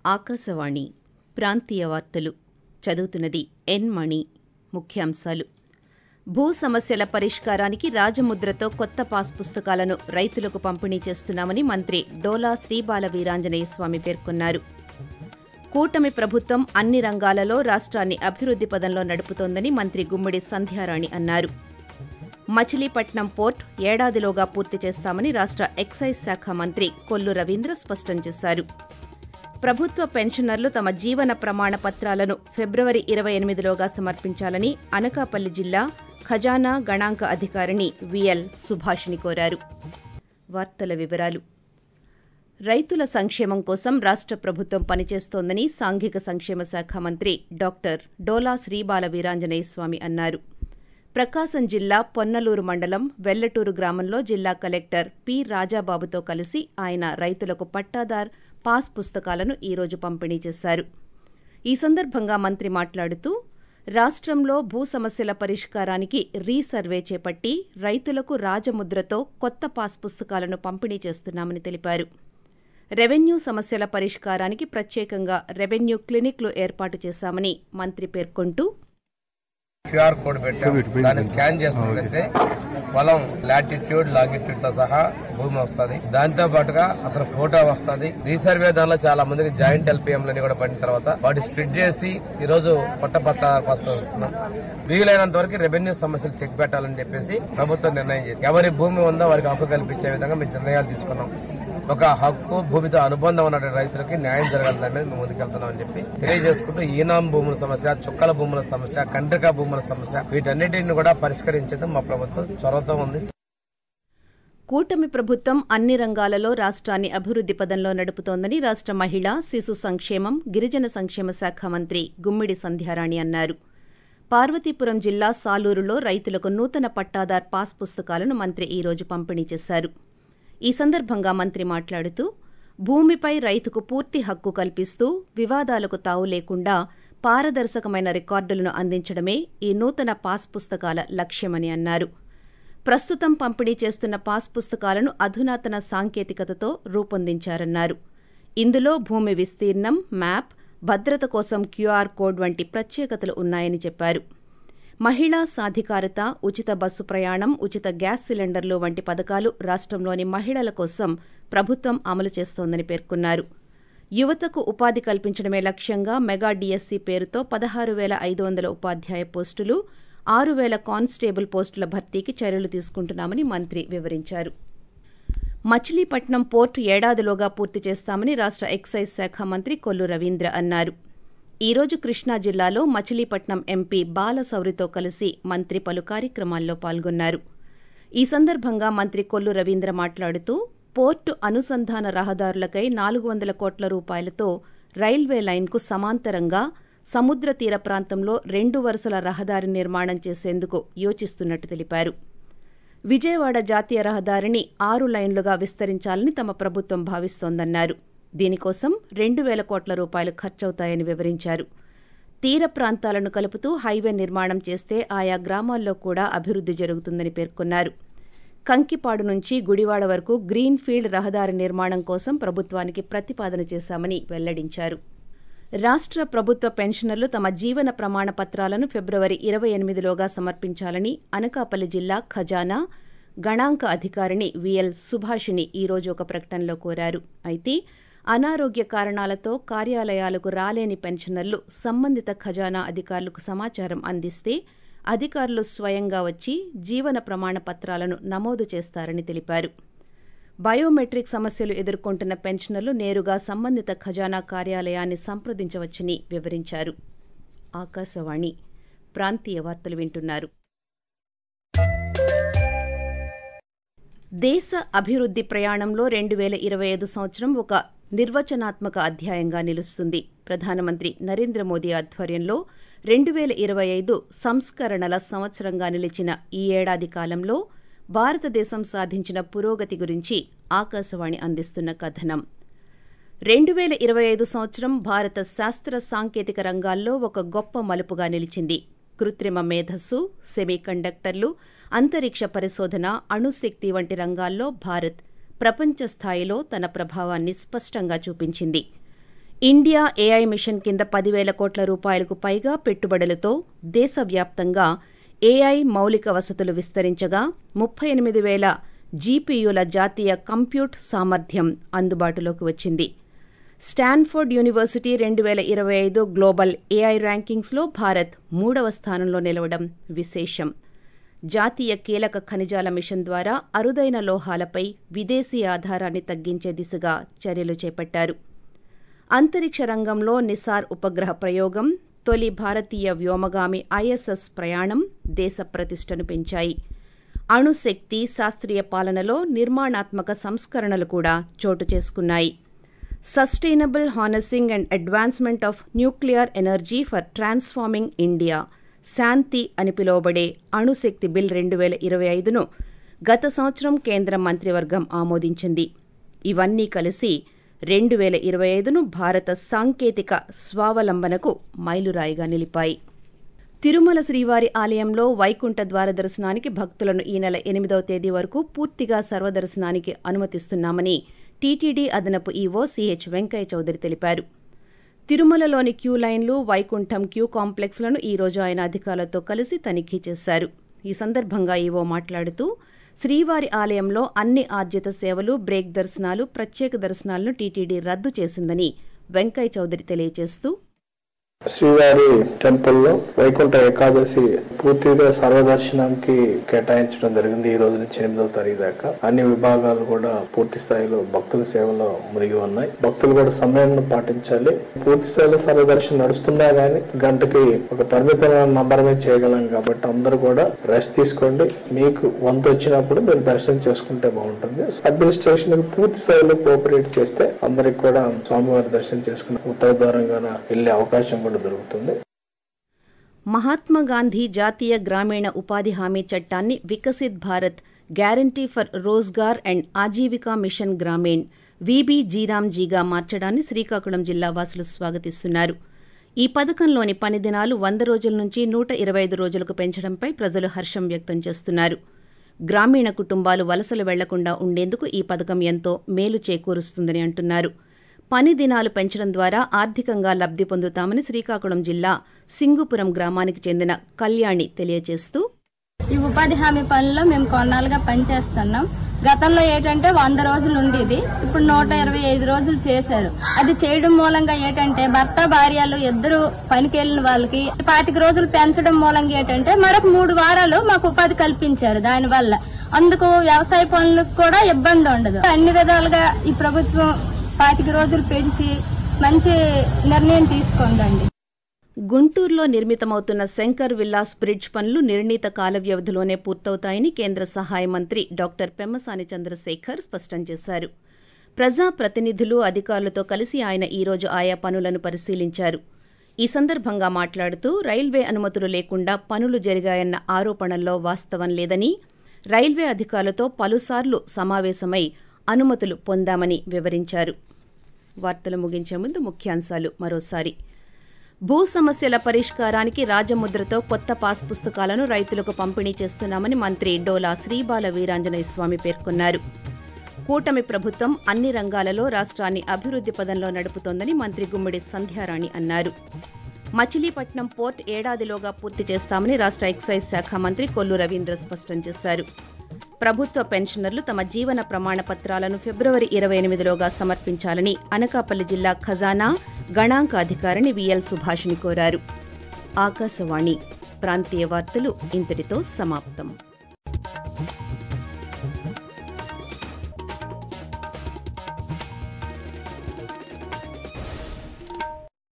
ఆకాశవాణి ప్రాంతీయ వార్తలు చదువుతున్నది ఎన్ మణి ముఖ్యాంశాలు భూ సమస్యల పరిష్కారానికి రాజముద్రతో కొత్త పాస్ పుస్తకాలను రైతులకు పంపిణీ చేస్తున్నామని మంత్రి డోలా శ్రీబాల వీరాంజనేయ స్వామి పేర్కొన్నారు కూటమి ప్రభుత్వం అన్ని రంగాలలో రాష్ట్రాన్ని అభివృద్ది పదంలో నడుపుతోందని మంత్రి గుమ్మడి సంధ్యారాణి అన్నారు మచిలీపట్నం పోర్ట్ ఏడాదిలోగా పూర్తి చేస్తామని రాష్ట్ర ఎక్సైజ్ శాఖ మంత్రి కొల్లు రవీంద్ర స్పష్టం చేశారు ప్రభుత్వ పెన్షనర్లు తమ జీవన ప్రమాణ పత్రాలను ఫిబ్రవరి ఇరవై ఎనిమిదిలోగా సమర్పించాలని అనకాపల్లి జిల్లా ఖజానా గణాంక అధికారిణి విఎల్ సుభాషిని కోరారు వార్తల వివరాలు రైతుల సంక్షేమం కోసం రాష్ట్ర ప్రభుత్వం పనిచేస్తోందని సాంఘిక సంక్షేమ శాఖ మంత్రి డాక్టర్ డోలా శ్రీబాల వీరాంజనేయ స్వామి అన్నారు ప్రకాశం జిల్లా పొన్నలూరు మండలం వెల్లటూరు గ్రామంలో జిల్లా కలెక్టర్ పి రాజాబాబుతో కలిసి ఆయన రైతులకు పట్టాదార్ పాస్ పుస్తకాలను ఈరోజు పంపిణీ చేశారు ఈ సందర్భంగా మంత్రి మాట్లాడుతూ రాష్ట్రంలో భూ సమస్యల పరిష్కారానికి రీసర్వే చేపట్టి రైతులకు రాజముద్రతో కొత్త పాస్ పుస్తకాలను పంపిణీ చేస్తున్నామని తెలిపారు రెవెన్యూ సమస్యల పరిష్కారానికి ప్రత్యేకంగా రెవెన్యూ క్లినిక్లు ఏర్పాటు చేశామని మంత్రి పేర్కొంటూ క్యూఆర్ కోడ్ పెట్టాం దాన్ని స్కాన్ చేసుకున్నట్లయితే పొలం లాటిట్యూడ్ లాంగిట్యూడ్ తో సహా భూమి వస్తుంది దాంతో పాటుగా అతని ఫోటో వస్తుంది రీసర్వే దానిలో చాలా మందికి జాయింట్ ఎల్పిఎం లని కూడా పడిన తర్వాత వాటి స్ప్లిట్ చేసి ఈ రోజు పట్టపత్ర కోసం వస్తున్నాం వీలైనంత వరకు రెవెన్యూ సమస్యలు చెక్ పెట్టాలని చెప్పేసి ప్రభుత్వం నిర్ణయం చేసింది ఎవరి భూమి ఉందో వారికి హక్కు కల్పించే విధంగా మేము నిర్ణయాలు తీసుకున్నాం ఒక హక్కు భూమితో అనుబంధం ఉన్న రైతులకి న్యాయం జరగాలని మేము ముందుకెళ్తున్నామని చెప్పి తెలియజేసుకుంటూ ఈనాం భూముల సమస్య చుక్కల భూముల సమస్య కండ్రిక భూముల సమస్య వీటన్నిటిని కూడా పరిష్కరించేది మా ప్రభుత్వం చొరవతో ఉంది కూటమి ప్రభుత్వం అన్ని రంగాలలో రాష్ట్రాన్ని అభివృద్ది పదంలో నడుపుతోందని రాష్ట్ర మహిళా శిశు సంక్షేమం గిరిజన సంక్షేమ శాఖ మంత్రి గుమ్మిడి సంధ్యారాణి అన్నారు పార్వతీపురం జిల్లా సాలూరులో రైతులకు నూతన పట్టాదార్ పాస్ పుస్తకాలను మంత్రి ఈరోజు పంపిణీ చేశారు ఈ సందర్భంగా మంత్రి మాట్లాడుతూ భూమిపై రైతుకు పూర్తి హక్కు కల్పిస్తూ వివాదాలకు తావు లేకుండా పారదర్శకమైన రికార్డులను అందించడమే ఈ నూతన పాస్ పుస్తకాల లక్ష్యమని అన్నారు ప్రస్తుతం పంపిణీ చేస్తున్న పాస్ పుస్తకాలను అధునాతన సాంకేతికతతో రూపొందించారన్నారు ఇందులో భూమి విస్తీర్ణం మ్యాప్ భద్రత కోసం క్యూఆర్ కోడ్ వంటి ప్రత్యేకతలు ఉన్నాయని చెప్పారు మహిళా సాధికారత ఉచిత బస్సు ప్రయాణం ఉచిత గ్యాస్ సిలిండర్లు వంటి పథకాలు రాష్ట్రంలోని మహిళల కోసం ప్రభుత్వం అమలు చేస్తోందని పేర్కొన్నారు యువతకు ఉపాధి కల్పించడమే లక్ష్యంగా మెగా డీఎస్సీ పేరుతో పదహారు వేల ఐదు వందల ఉపాధ్యాయ పోస్టులు ఆరు వేల కానిస్టేబుల్ పోస్టుల భర్తీకి చర్యలు తీసుకుంటున్నామని మంత్రి వివరించారు మచిలీపట్నం పోర్టు ఏడాదిలోగా పూర్తి చేస్తామని రాష్ట్ర ఎక్సైజ్ శాఖ మంత్రి కొల్లు రవీంద్ర అన్నారు ఈ రోజు కృష్ణా జిల్లాలో మచిలీపట్నం ఎంపీ బాలసౌరితో కలిసి మంత్రి పలు కార్యక్రమాల్లో పాల్గొన్నారు ఈ సందర్భంగా మంత్రి కొల్లు రవీంద్ర మాట్లాడుతూ పోర్టు అనుసంధాన రహదారులకై నాలుగు వందల కోట్ల రూపాయలతో రైల్వే లైన్కు సమాంతరంగా సముద్ర తీర ప్రాంతంలో రెండు వరుసల రహదారి నిర్మాణం చేసేందుకు యోచిస్తున్నట్టు తెలిపారు విజయవాడ జాతీయ రహదారిని ఆరు లైన్లుగా విస్తరించాలని తమ ప్రభుత్వం భావిస్తోందన్నారు దీనికోసం రెండు వేల కోట్ల రూపాయలు ఖర్చవుతాయని వివరించారు తీర ప్రాంతాలను కలుపుతూ హైవే నిర్మాణం చేస్తే ఆయా గ్రామాల్లో కూడా అభివృద్ది జరుగుతుందని పేర్కొన్నారు కంకిపాడు నుంచి గుడివాడ వరకు గ్రీన్ ఫీల్డ్ రహదారి నిర్మాణం కోసం ప్రభుత్వానికి ప్రతిపాదన చేశామని వెల్లడించారు రాష్ట్ర ప్రభుత్వ పెన్షనర్లు తమ జీవన ప్రమాణ పత్రాలను ఫిబ్రవరి ఇరవై ఎనిమిదిలోగా సమర్పించాలని అనకాపల్లి జిల్లా ఖజానా గణాంక అధికారిణి విఎల్ సుభాషిని ఈరోజు ఒక ప్రకటనలో కోరారు అయితే అనారోగ్య కారణాలతో కార్యాలయాలకు రాలేని పెన్షనర్లు సంబంధిత ఖజానా అధికారులకు సమాచారం అందిస్తే అధికారులు స్వయంగా వచ్చి జీవన ప్రమాణ పత్రాలను నమోదు చేస్తారని తెలిపారు బయోమెట్రిక్ సమస్యలు ఎదుర్కొంటున్న పెన్షనర్లు నేరుగా సంబంధిత ఖజానా కార్యాలయాన్ని సంప్రదించవచ్చని వివరించారు ఆకాశవాణి ప్రాంతీయ వార్తలు వింటున్నారు దేశ అభివృద్ది ప్రయాణంలో రెండు వేల ఇరవై ఐదు సంవత్సరం ఒక నిర్వచనాత్మక అధ్యాయంగా నిలుస్తుంది ప్రధానమంత్రి నరేంద్ర మోదీ ఆధ్వర్యంలో రెండు వేల ఇరవై ఐదు సంస్కరణల సంవత్సరంగా నిలిచిన ఈ ఏడాది కాలంలో భారతదేశం సాధించిన పురోగతి గురించి ఆకాశవాణి అందిస్తున్న కథనం రెండు వేల ఇరవై ఐదు సంవత్సరం భారత శాస్త్ర సాంకేతిక రంగాల్లో ఒక గొప్ప మలుపుగా నిలిచింది కృత్రిమ మేధస్సు సెమీకండక్టర్లు అంతరిక్ష పరిశోధన అణుశక్తి వంటి రంగాల్లో భారత్ ప్రపంచ స్థాయిలో తన ప్రభావాన్ని స్పష్టంగా చూపించింది ఇండియా ఏఐ మిషన్ కింద పదివేల కోట్ల రూపాయలకు పైగా పెట్టుబడులతో దేశవ్యాప్తంగా ఏఐ మౌలిక వసతులు విస్తరించగా ముప్పై ఎనిమిది వేల జీపీయూల జాతీయ కంప్యూట్ సామర్థ్యం అందుబాటులోకి వచ్చింది స్టాన్ఫోర్డ్ యూనివర్సిటీ రెండు వేల ఇరవై ఐదు గ్లోబల్ ఏఐ ర్యాంకింగ్స్లో భారత్ మూడవ స్థానంలో నిలవడం విశేషం జాతీయ కీలక ఖనిజాల మిషన్ ద్వారా అరుదైన లోహాలపై విదేశీ ఆధారాన్ని తగ్గించే దిశగా చర్యలు చేపట్టారు అంతరిక్ష రంగంలో నిసార్ ఉపగ్రహ ప్రయోగం తొలి భారతీయ వ్యోమగామి ఐఎస్ఎస్ ప్రయాణం దేశ ప్రతిష్టను పెంచాయి అణుశక్తి శాస్త్రీయ పాలనలో నిర్మాణాత్మక సంస్కరణలు కూడా చోటు చేసుకున్నాయి sustainable harnessing and advancement of nuclear energy for transforming India Shanti అని పిలువబడే అణుశక్తి బిల్ రెండు వేల ఇరవై ఐదును గత సంవత్సరం కేంద్ర మంత్రివర్గం ఆమోదించింది ఇవన్నీ కలిసి రెండు వేల ఇరవై ఐదును భారత సాంకేతిక స్వావలంబనకు మైలురాయిగా నిలిపాయి తిరుమల శ్రీవారి ఆలయంలో వైకుంఠ ద్వార దర్శనానికి భక్తులను ఈ నెల ఎనిమిదవ తేదీ వరకు పూర్తిగా సర్వదర్శనానికి అనుమతిస్తున్నామని టీటీడీ అదనపు ఈవో సిహెచ్ వెంకయ్య చౌదరి తెలిపారు తిరుమలలోని క్యూ లైన్లు వైకుంఠం క్యూ కాంప్లెక్స్లను ఈ రోజు ఆయన అధికారులతో కలిసి తనిఖీ చేశారు ఈ సందర్భంగా ఈవో మాట్లాడుతూ శ్రీవారి ఆలయంలో అన్ని ఆర్జిత సేవలు బ్రేక్ దర్శనాలు ప్రత్యేక దర్శనాలను టీటీడీ రద్దు చేసిందని వెంకయ్య చౌదరి తెలియజేస్తూ శ్రీవారి టెంపుల్లో వైకుంఠ ఏకాదశి పూర్తిగా సర్వదర్శనానికి కేటాయించడం జరిగింది ఈ రోజు నుంచి ఎనిమిదవ తారీఖు దాకా అన్ని విభాగాలు కూడా పూర్తి స్థాయిలో భక్తుల సేవలో మునిగి ఉన్నాయి భక్తులు కూడా సమయాన్ని పాటించాలి పూర్తి స్థాయిలో సర్వదర్శనం నడుస్తున్నా గానీ గంటకి ఒక పరిమితమైన నంబరమే చేయగలం కాబట్టి అందరూ కూడా రెస్ట్ తీసుకోండి మీకు వంతు వచ్చినప్పుడు మీరు దర్శనం చేసుకుంటే బాగుంటుంది అడ్మినిస్ట్రేషన్ పూర్తి స్థాయిలో కోఆపరేట్ చేస్తే అందరికి కూడా స్వామివారి దర్శనం చేసుకుని ఉత్తర ద్వారంగా వెళ్లే అవకాశం కూడా దొరుకుతుంది మహాత్మా గాంధీ జాతీయ గ్రామీణ ఉపాధి హామీ చట్టాన్ని Viksit Bharat guarantee for Rozgar and Ajeevika mission Gramin వీబీజీరామ్జీగా మార్చడాన్ని శ్రీకాకుళం జిల్లా వాసులు స్వాగతిస్తున్నారు ఈ పథకంలోని పని దినాలు వంద రోజుల నుంచి నూట ఇరవై ఐదు రోజులకు పెంచడంపై ప్రజలు హర్షం వ్యక్తం చేస్తున్నారు గ్రామీణ కుటుంబాలు వలసలు వెళ్లకుండా ఉండేందుకు ఈ పథకం ఎంతో మేలు చేకూరుస్తుందని అంటున్నారు పని దినాలు పెంచడం ద్వారా ఆర్థికంగా లబ్ధి పొందుతామని శ్రీకాకుళం జిల్లా సింగుపురం గ్రామానికి చెందిన కళ్యాణి తెలియజేస్తూ ఈ ఉపాధి హామీ పనుల్లో మేము కొన్నాళ్ళుగా పనిచేస్తున్నాం గతంలో ఏంటంటే వంద రోజులు ఉండేది ఇప్పుడు నూట ఇరవై ఐదు రోజులు చేశారు అది చేయడం మూలంగా ఏంటంటే భర్త భార్యలు ఇద్దరు పనికి వెళ్ళిన వాళ్ళకి పాతిక రోజులు పెంచడం మూలంగా ఏంటంటే మరొక మూడు వారాలు మాకు ఉపాధి కల్పించారు దాని వల్ల అందుకు వ్యవసాయ పనులకు కూడా ఇబ్బంది ఉండదు అన్ని విధాలుగా ఈ ప్రభుత్వం పాతిక రోజులు పెంచి మంచి నిర్ణయం తీసుకుందండి గుంటూరులో నిర్మితమవుతున్న శంకర్ విల్లాస్ బ్రిడ్జ్ పనులు నిర్ణీత కాల వ్యవధిలోనే పూర్తవుతాయని కేంద్ర సహాయ మంత్రి డాక్టర్ పెమ్మసాని చంద్రశేఖర్ స్పష్టం చేశారు ప్రజా ప్రతినిధులు అధికారులతో కలిసి ఆయన ఈరోజు ఆయా పనులను పరిశీలించారు ఈ సందర్భంగా మాట్లాడుతూ రైల్వే అనుమతులు లేకుండా పనులు జరిగాయన్న ఆరోపణల్లో వాస్తవం లేదని రైల్వే అధికారులతో పలుసార్లు సమావేశమై అనుమతులు పొందామని వివరించారు వార్తలు ముగించే ముందు ముఖ్యాంశాలు మరోసారి భూ సమస్యల పరిష్కారానికి రాజముద్రతో కొత్త పాస్ పుస్తకాలను రైతులకు పంపిణీ చేస్తున్నామని మంత్రి డోలా శ్రీబాల వీరాంజనేయ స్వామి పేర్కొన్నారు కూటమి ప్రభుత్వం అన్ని రంగాలలో రాష్ట్రాన్ని అభివృద్ది పదంలో నడుపుతోందని మంత్రి గుమ్మిడి సంధ్యారాణి అన్నారు మచిలీపట్నం పోర్ట్ ఏడాదిలోగా పూర్తి చేస్తామని రాష్ట్ర ఎక్సైజ్ శాఖ మంత్రి కొల్లు రవీంద్ర స్పష్టం చేశారు ప్రభుత్వ పెన్షనర్లు తమ జీవన ప్రమాణ పత్రాలను ఫిబ్రవరి ఇరవై ఎనిమిదిలోగా సమర్పించాలని అనకాపల్లి జిల్లా ఖజానా గణాంక అధికారిని విఎల్ సుభాషిని కోరారు ఆకాశవాణి ప్రాంతీయ వార్తలు ఇంతటితో సమాప్తం